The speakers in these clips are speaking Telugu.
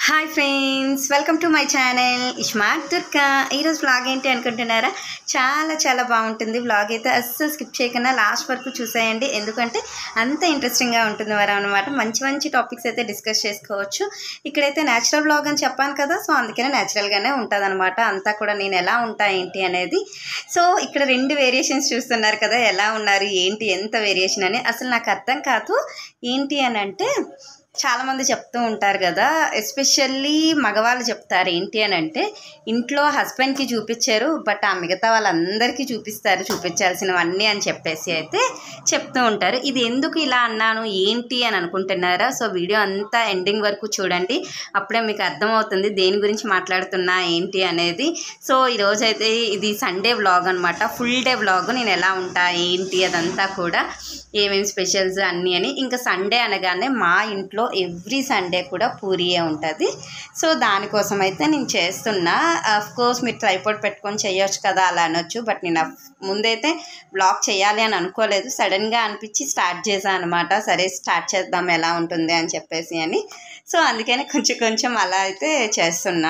hi friends welcome to my channel iSmart Durga ఈరోజు వ్లాగ్ ఏంటి అనుకుంటున్నారా చాలా చాలా బాగుంటుంది వ్లాగ్ అయితే అస్సలు స్కిప్ చేయకుండా లాస్ట్ వరకు చూసేయండి ఎందుకంటే అంత ఇంట్రెస్టింగ్గా ఉంటుంది వారు అనమాట మంచి మంచి టాపిక్స్ అయితే డిస్కస్ చేసుకోవచ్చు ఇక్కడైతే న్యాచురల్ వ్లాగ్ అని చెప్పాను కదా సో అందుకనే న్యాచురల్గానే ఉంటుంది అనమాట అంతా కూడా నేను ఎలా ఉంటా ఏంటి అనేది సో ఇక్కడ రెండు వేరియేషన్స్ చూస్తున్నారు కదా ఎలా ఉన్నారు ఏంటి ఎంత వేరియేషన్ అని అసలు నాకు అర్థం కాదు ఏంటి అని అంటే చాలామంది చెప్తూ ఉంటారు కదా ఎస్పెషల్లీ మగవాళ్ళు చెప్తారు ఏంటి అని అంటే ఇంట్లో హస్బెండ్కి చూపించారు బట్ ఆ మిగతా వాళ్ళందరికీ చూపిస్తారు చూపించాల్సినవన్నీ అని చెప్పేసి అయితే చెప్తూ ఉంటారు ఇది ఎందుకు ఇలా అన్నాను ఏంటి అని అనుకుంటున్నారా సో వీడియో అంతా ఎండింగ్ వరకు చూడండి అప్పుడే మీకు అర్థమవుతుంది దేని గురించి మాట్లాడుతున్నా ఏంటి అనేది సో ఈరోజైతే ఇది సండే వ్లాగ్ అనమాట ఫుల్ డే వ్లాగ్ నేను ఎలా ఉంటా ఏంటి అదంతా కూడా ఏమేమి స్పెషల్స్ అన్నీ అని ఇంకా సండే అనగానే మా ఇంట్లో ఎవ్రీ సండే కూడా పూరియే ఉంటుంది సో దానికోసం అయితే నేను చేస్తున్నా అఫ్ కోర్స్ మీరు ట్రైపోర్ట్ పెట్టుకొని చేయొచ్చు కదా అలా అనొచ్చు బట్ నేను అఫ్- ముందైతే బ్లాగ్ చేయాలి అని అనుకోలేదు సడన్గా అనిపించి స్టార్ట్ చేశాను అనమాట సరే స్టార్ట్ చేద్దాం ఎలా ఉంటుంది అని చెప్పేసి అని సో అందుకని కొంచెం కొంచెం అలా అయితే చేస్తున్నా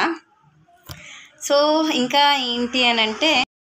సో ఇంకా ఏంటి అని అంటే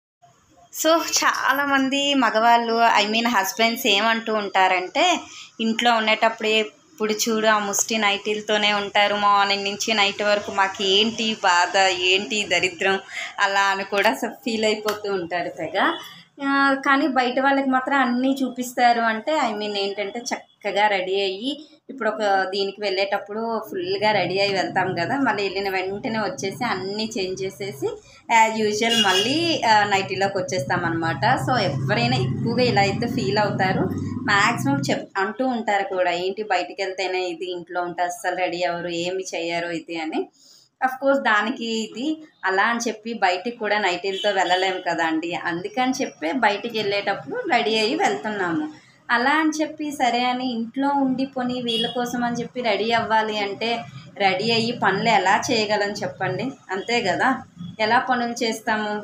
సో చాలామంది మగవాళ్ళు ఐ మీన్ హస్బెండ్స్ ఏమంటూ ఉంటారంటే ఇంట్లో ఉండేటప్పుడు ఎప్పుడు చూడు ఆ ముష్టి నైటీలతోనే ఉంటారు మార్నింగ్ నుంచి నైట్ వరకు మాకు ఏంటి బాధ ఏంటి దరిద్రం అలా అని కూడా ఫీల్ అయిపోతూ ఉంటారు తెగ ఆ, కానీ బయట వాళ్ళకి మాత్రం అన్నీ చూపిస్తారు అంటే ఐ మీన్ ఏంటంటే చక్కగా రెడీ అయ్యి ఇప్పుడు ఒక దీనికి వెళ్ళేటప్పుడు ఫుల్గా రెడీ అయ్యి వెళ్తాం కదా మళ్ళీ వెళ్ళిన వెంటనే వచ్చేసి అన్నీ చేంజ్ చేసేసి యాజ్ యూజువల్ మళ్ళీ ఆ, నైటీలోకి వచ్చేస్తాం అనమాట సో ఎవరైనా ఎక్కువగా ఇలా అయితే ఫీల్ అవుతారు మ్యాక్సిమం చెప్ అంటూ ఉంటారు కూడా ఏంటి బయటికి వెళ్తేనే ఇది ఇంట్లో ఉంటే అస్సలు రెడీ అవ్వరు ఏమి చెయ్యరు ఇది అని అఫ్ కోర్స్ దానికి ఇది అలా అని చెప్పి బయటికి కూడా నైటీలతో వెళ్ళలేము కదా అండి అందుకని చెప్పి బయటికి వెళ్ళేటప్పుడు రెడీ అయ్యి వెళ్తున్నాము అలా అని చెప్పి సరే అని ఇంట్లో ఉండిపోని వీళ్ళ కోసం అని చెప్పి రెడీ అవ్వాలి అంటే రెడీ అయ్యి పనులు ఎలా చేయగలం చెప్పండి అంతే కదా ఎలా పనులు చేస్తాము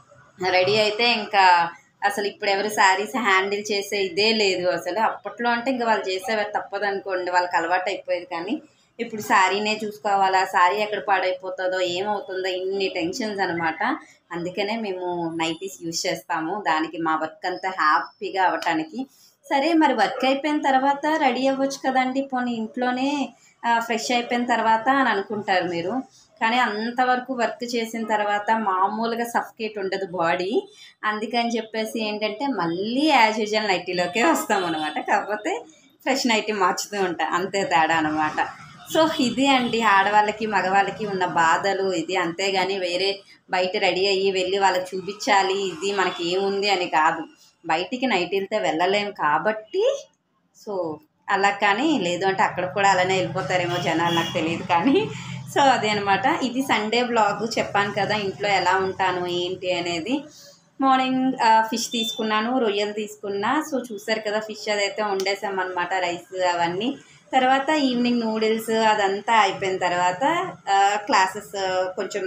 రెడీ అయితే ఇంకా అసలు ఇప్పుడు ఎవరు శారీస్ హ్యాండిల్ చేసే ఇదే లేదు అసలు అప్పట్లో అంటే ఇంకా వాళ్ళు చేసేవారు తప్పదు అనుకోండి వాళ్ళకి అలవాటు అయిపోయేది కానీ ఇప్పుడు శారీనే చూసుకోవాలా శారీ ఎక్కడ పాడైపోతుందో ఏమవుతుందో ఇన్ని టెన్షన్స్ అనమాట అందుకనే మేము నైటీస్ యూజ్ చేస్తాము దానికి మా వర్క్ అంతా హ్యాపీగా అవ్వటానికి సరే మరి వర్క్ అయిపోయిన తర్వాత రెడీ అవ్వచ్చు కదండి పోనీ ఇంట్లోనే ఫ్రెష్ అయిపోయిన తర్వాత అని అనుకుంటారు మీరు కానీ అంతవరకు వర్క్ చేసిన తర్వాత మామూలుగా సఫికేట్ ఉండదు బాడీ అందుకని చెప్పేసి ఏంటంటే మళ్ళీ యాజ్ యూజువల్ నైటీలోకే వస్తాం అనమాట కాకపోతే ఫ్రెష్ నైటీ మార్చుతూ ఉంటాం అంతే తేడా అనమాట సో ఇది అండి ఆడవాళ్ళకి మగవాళ్ళకి ఉన్న బాధలు ఇది అంతేగాని వేరే బయట రెడీ అయ్యి వెళ్ళి వాళ్ళకి చూపించాలి ఇది మనకి ఏముంది అని కాదు బయటికి నైటీలతో వెళ్ళలేం కాబట్టి సో అలా కానీ లేదు అంటే అక్కడ కూడా అలానే వెళ్ళిపోతారేమో జనాలు నాకు తెలియదు కానీ సో అదే అనమాట ఇది సండే బ్లాగ్ చెప్పాను కదా ఇంట్లో ఎలా ఉంటాను ఏంటి అనేది మార్నింగ్ ఫిష్ తీసుకున్నాను రొయ్యలు తీసుకున్నా సో చూసారు కదా ఫిష్ అదైతే వండేసాం అనమాట రైస్ అవన్నీ తర్వాత ఈవినింగ్ నూడిల్స్ అదంతా అయిపోయిన తర్వాత క్లాసెస్ కొంచెం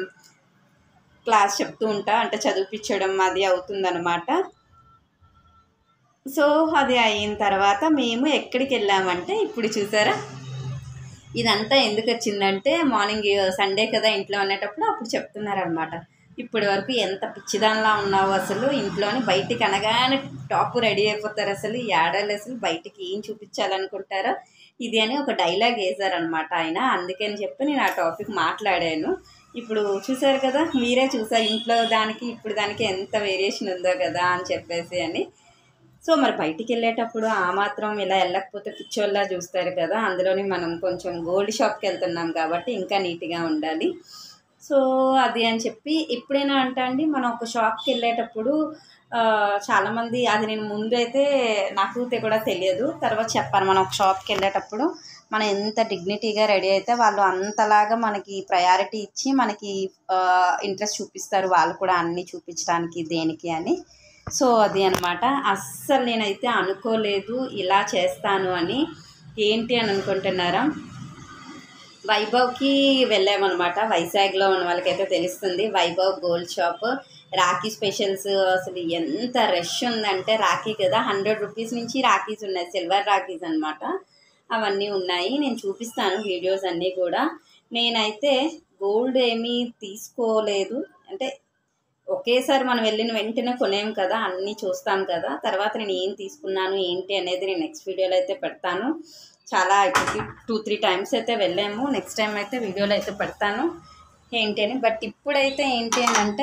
క్లాస్ చెప్తూ ఉంటా అంటే చదివిపించడం అది అవుతుందన్నమాట సో అది అయిన తర్వాత మేము ఎక్కడికి వెళ్ళామంటే ఇప్పుడు చూసారా ఇదంతా ఎందుకు వచ్చిందంటే మార్నింగ్ సండే కదా ఇంట్లో ఉండేటప్పుడు అప్పుడు చెప్తున్నారనమాట ఇప్పటి వరకు ఎంత పిచ్చిదానిలా ఉన్నావు అసలు ఇంట్లోని బయటికి అనగానే టాప్ రెడీ అయిపోతారు అసలు ఈ ఆడలు అసలు బయటికి ఏం చూపించాలనుకుంటారో ఇది అని ఒక డైలాగ్ వేశారనమాట ఆయన అందుకని చెప్పి నేను ఆ టాపిక్ మాట్లాడాను ఇప్పుడు చూసారు కదా మీరే చూసారు ఇంట్లో దానికి ఇప్పుడు దానికి ఎంత వేరియేషన్ ఉందో కదా అని చెప్పేసి అని సో మరి బయటికి వెళ్ళేటప్పుడు ఆ మాత్రం ఇలా వెళ్ళకపోతే పిచ్చోళ్ళ చూస్తారు కదా అందులోని మనం కొంచెం గోల్డ్ షాప్కి వెళ్తున్నాం కాబట్టి ఇంకా నీట్గా ఉండాలి సో అది అని చెప్పి ఎప్పుడైనా అంటే అండి మనం ఒక షాప్కి వెళ్ళేటప్పుడు ఆ, చాలామంది అది నేను ముందు అయితే నాకు తె- కూడా తెలియదు తర్వాత చెప్పాను మనం ఒక షాప్కి వెళ్ళేటప్పుడు మనం ఎంత డిగ్నిటీగా రెడీ అయితే వాళ్ళు అంతలాగా మనకి ప్రయారిటీ ఇచ్చి మనకి ఇంట్రెస్ట్ చూపిస్తారు వాళ్ళు కూడా అన్నీ చూపించడానికి దేనికి అని సో అది అనమాట అస్సలు నేనైతే అనుకోలేదు ఇలా చేస్తాను అని ఏంటి అని అనుకుంటున్నారా వైభవ్కి వెళ్ళామన్నమాట వైజాగ్లో ఉన్న వాళ్ళకైతే తెలుస్తుంది Vaibhav gold shop Rakhi specials అసలు ఎంత రష్ ఉందంటే రాఖీ కదా హండ్రెడ్ రూపీస్ నుంచి రాఖీస్ ఉన్నాయి సిల్వర్ రాఖీస్ అన్నమాట అవన్నీ ఉన్నాయి నేను చూపిస్తాను వీడియోస్ అన్నీ కూడా నేనైతే గోల్డ్ ఏమీ తీసుకోలేదు అంటే ఒకేసారి మనం వెళ్ళిన వెంటనే కొనేం కదా అన్నీ చూస్తాం కదా తర్వాత నేను ఏం తీసుకున్నాను ఏంటి అనేది నేను నెక్స్ట్ వీడియోలో అయితే పెడతాను చాలా ఇప్పటికి టూ త్రీ టైమ్స్ అయితే వెళ్ళాము నెక్స్ట్ టైం అయితే వీడియోలో అయితే పెడతాను ఏంటి అని బట్ ఇప్పుడైతే ఏంటి అని అంటే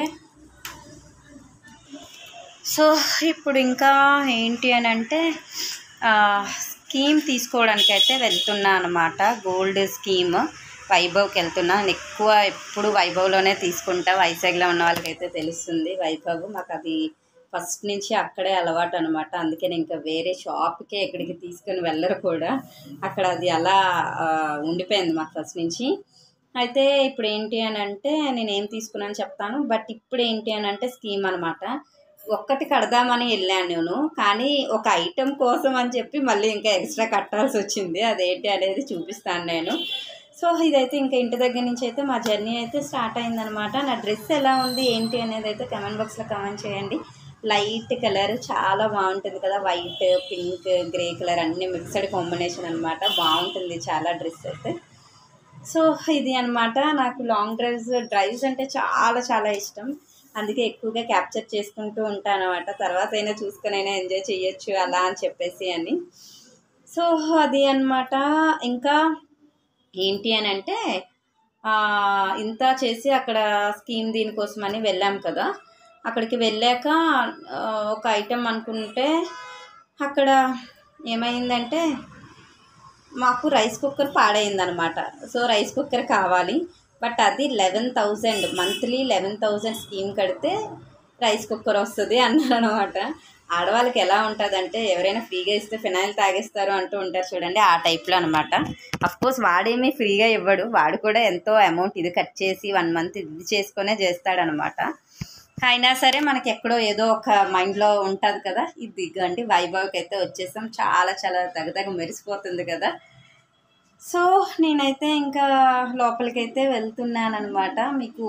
సో ఇప్పుడు ఇంకా ఏంటి అని అంటే ఆ, స్కీమ్ తీసుకోవడానికి అయితే వెళ్తున్నా అనమాట గోల్డ్ స్కీమ్ వైభవ్కి వెళ్తున్నా నేను ఎక్కువ ఎప్పుడు వైభవ్లోనే తీసుకుంటా వైజాగ్లో ఉన్న వాళ్ళకైతే తెలుస్తుంది వైభవ్ మాకు అది ఫస్ట్ నుంచి అక్కడే అలవాటు అనమాట అందుకని ఇంకా వేరే షాప్కే ఎక్కడికి తీసుకొని వెళ్ళరు కూడా అక్కడ అది అలా ఆ, ఉండిపోయింది మాకు ఫస్ట్ నుంచి అయితే ఇప్పుడు ఏంటి అని అంటే నేను ఏం తీసుకున్నాను చెప్తాను బట్ ఇప్పుడు ఏంటి అని అంటే స్కీమ్ అనమాట ఒక్కటి కడదామని వెళ్ళాను నేను కానీ ఒక ఐటెం కోసం అని చెప్పి మళ్ళీ ఇంకా ఎక్స్ట్రా కట్టాల్సి వచ్చింది అదేంటి అనేది చూపిస్తాను నేను సో ఇదైతే ఇంకా ఇంటి దగ్గర నుంచి అయితే మా జర్నీ అయితే స్టార్ట్ అయిందనమాట నా డ్రెస్ ఎలా ఉంది ఏంటి అనేది అయితే కమెంట్ బాక్స్లో కమెంట్ చేయండి లైట్ కలర్ చాలా బాగుంటుంది కదా వైట్ పింక్ గ్రే కలర్ అన్ని మిక్స్డ్ కాంబినేషన్ అనమాట బాగుంటుంది చాలా డ్రెస్ అయితే సో ఇది అన్నమాట నాకు లాంగ్ డ్రైవ్స్ డ్రైవ్స్ అంటే చాలా చాలా ఇష్టం అందుకే ఎక్కువగా క్యాప్చర్ చేసుకుంటూ ఉంటాను అనమాట తర్వాత అయినా చూసుకొని అయినా ఎంజాయ్ చేయొచ్చు అలా అని చెప్పేసి అని సో అది అన్నమాట ఇంకా ఏంటి అని అంటే ఆ, ఇంత చేసి అక్కడ స్కీమ్ దీనికోసమని వెళ్ళాం కదా అక్కడికి వెళ్ళాక ఆ, ఒక ఐటెం అనుకుంటే అక్కడ ఏమైందంటే మాకు రైస్ కుక్కర్ పాడైందనమాట సో రైస్ కుక్కర్ కావాలి బట్ అది eleven thousand monthly eleven thousand scheme కడితే రైస్ కుక్కర్ వస్తుంది అన్నారు అనమాట ఆడవాళ్ళకి ఎలా ఉంటుందంటే ఎవరైనా ఫ్రీగా ఇస్తే ఫినాయిల్ తాగేస్తారు అంటూ ఉంటారు చూడండి ఆ టైప్లో అనమాట కోర్స్ వాడేమీ ఫ్రీగా ఇవ్వడు వాడు కూడా ఎంతో అమౌంట్ ఇది కట్ చేసి వన్ మంత్ ఇది చేసుకునే చేస్తాడనమాట అయినా సరే మనకి ఎక్కడో ఏదో ఒక మైండ్లో ఉంటుంది కదా ఇది ఇదిగోండి వైభవ్కి అయితే వచ్చేసాం చాలా చాలా తగదగ మెరిసిపోతుంది కదా సో నేనైతే ఇంకా లోపలికైతే వెళ్తున్నాను అనమాట మీకు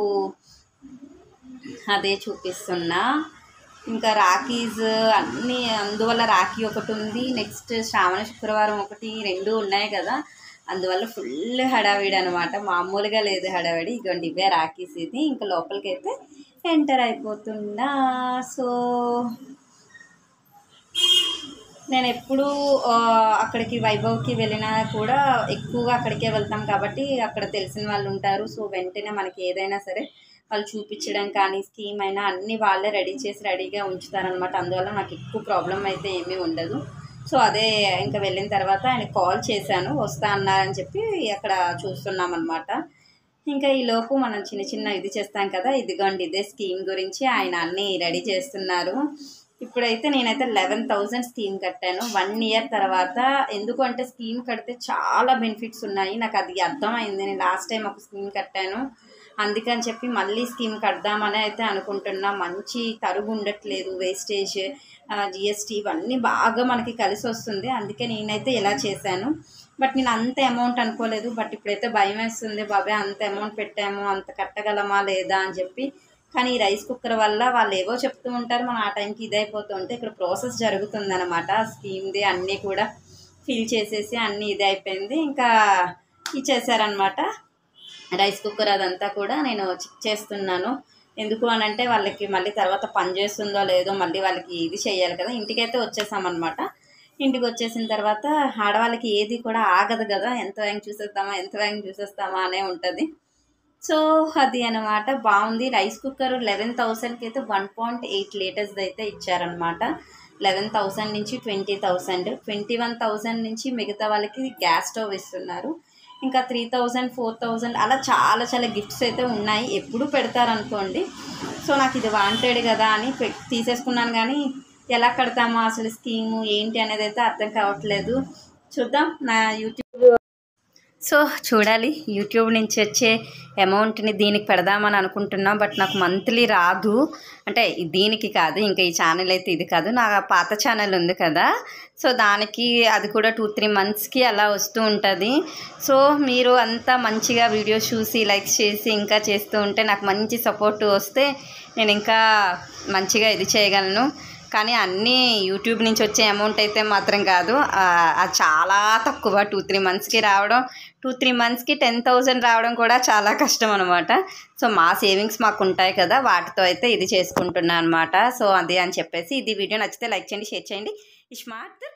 అదే చూపిస్తున్నా ఇంకా రాఖీస్ అన్నీ అందువల్ల రాఖీ ఒకటి ఉంది నెక్స్ట్ శ్రావణ శుక్రవారం ఒకటి రెండు ఉన్నాయి కదా అందువల్ల ఫుల్ హడావిడి అనమాట మామూలుగా లేదు హడావిడి ఇదిగోండి ఇవే రాఖీస్ ఇది ఇంకా లోపలికి అయితే ఎంటర్ అయిపోతున్నా సో నేను ఎప్పుడు ఆ, అక్కడికి వైభవ్కి వెళ్ళినా కూడా ఎక్కువగా అక్కడికే వెళ్తాం కాబట్టి అక్కడ తెలిసిన వాళ్ళు ఉంటారు సో వెంటనే మనకి ఏదైనా సరే వాళ్ళు చూపించడం కానీ స్కీమ్ అయినా అన్నీ వాళ్ళే రెడీ చేసి రెడీగా ఉంచుతారనమాట అందువల్ల నాకు ఎక్కువ ప్రాబ్లం అయితే ఏమీ ఉండదు సో అదే ఇంకా వెళ్ళిన తర్వాత ఆయన కాల్ చేశాను వస్తా అన్నారని చెప్పి అక్కడ చూస్తున్నాం అనమాట ఇంకా ఈ లోపు మనం చిన్న చిన్న ఇది చేస్తాం కదా ఇదిగోండి ఇదే స్కీమ్ గురించి ఆయన అన్నీ రెడీ చేస్తున్నారు ఇప్పుడైతే నేనైతే లెవెన్ థౌజండ్ స్కీమ్ కట్టాను వన్ ఇయర్ తర్వాత ఎందుకు అంటే స్కీమ్ కడితే చాలా బెనిఫిట్స్ ఉన్నాయి నాకు అది అర్థమైంది నేను లాస్ట్ టైం ఒక స్కీమ్ కట్టాను అందుకని చెప్పి మళ్ళీ స్కీమ్ కడదామని అయితే అనుకుంటున్నా మంచి తరుగు ఉండట్లేదు వేస్టేజ్ జిఎస్టీ ఇవన్నీ బాగా మనకి కలిసి వస్తుంది అందుకే నేనైతే ఇలా చేశాను బట్ నేను అంత అమౌంట్ అనుకోలేదు బట్ ఇప్పుడైతే భయం వేస్తుంది బాబాయ్ అంత అమౌంట్ పెట్టాము అంత కట్టగలమా లేదా అని చెప్పి కానీ ఈ రైస్ కుక్కర్ వల్ల వాళ్ళు ఏవో చెప్తూ ఉంటారు మనం ఆ టైంకి ఇదైపోతూ ఉంటే ఇక్కడ ప్రాసెస్ జరుగుతుంది అనమాట స్కీమ్ది అన్నీ కూడా ఫిల్ చేసేసి అన్నీ ఇది అయిపోయింది ఇంకా ఇచ్చేసారనమాట రైస్ కుక్కర్ అదంతా కూడా నేను చెక్ చేస్తున్నాను ఎందుకు అని అంటే వాళ్ళకి మళ్ళీ తర్వాత పని చేస్తుందో లేదో మళ్ళీ వాళ్ళకి ఇది చేయాలి కదా ఇంటికైతే వచ్చేసామన్నమాట ఇంటికి వచ్చేసిన తర్వాత ఆడవాళ్ళకి ఏది కూడా ఆగదు కదా ఎంత వేగం చూసేస్తామా ఎంత వేగం చూసేస్తామా అనే ఉంటుంది సో అది అనమాట బాగుంది రైస్ కుక్కర్ లెవెన్ థౌసండ్కి అయితే వన్ పాయింట్ ఎయిట్ లీటర్స్ అయితే ఇచ్చారనమాట లెవెన్ థౌసండ్ నుంచి twenty thousand twenty one thousand నుంచి మిగతా వాళ్ళకి గ్యాస్ స్టవ్ ఇస్తున్నారు ఇంకా త్రీ థౌజండ్ ఫోర్ థౌజండ్ అలా చాలా చాలా గిఫ్ట్స్ అయితే ఉన్నాయి ఎప్పుడు పెడతారనుకోండి సో నాకు ఇది వాంటెడ్ కదా అని పె- తీసేసుకున్నాను కానీ ఎలా కడతామో అసలు స్కీము ఏంటి అనేది అయితే అర్థం కావట్లేదు చూద్దాం నా యూట్యూబ్ సో చూడాలి యూట్యూబ్ నుంచి వచ్చే అమౌంట్ని దీనికి పెడదామని అనుకుంటున్నా బట్ నాకు మంత్లీ రాదు అంటే దీనికి కాదు ఇంకా ఈ ఛానల్ అయితే ఇది కాదు నా పాత ఛానల్ ఉంది కదా సో దానికి అది కూడా టూ త్రీ మంత్స్కి అలా వస్తూ ఉంటుంది సో మీరు అంతా మంచిగా వీడియోస్ చూసి లైక్స్ చేసి ఇంకా చేస్తూ ఉంటే నాకు మంచి సపోర్ట్ వస్తే నేను ఇంకా మంచిగా ఇది చేయగలను కానీ అన్నీ యూట్యూబ్ నుంచి వచ్చే అమౌంట్ అయితే మాత్రం కాదు ఆ, అది చాలా తక్కువ టూ త్రీ మంత్స్కి రావడం టూ త్రీ మంత్స్కి టెన్ థౌజండ్ రావడం కూడా చాలా కష్టం అనమాట సో మా సేవింగ్స్ మాకు ఉంటాయి కదా వాటితో అయితే ఇది చేసుకుంటున్నాను అనమాట సో అది అని చెప్పేసి ఇది వీడియో నచ్చితే లైక్ చేయండి షేర్ చేయండి ఈ స్మార్ట్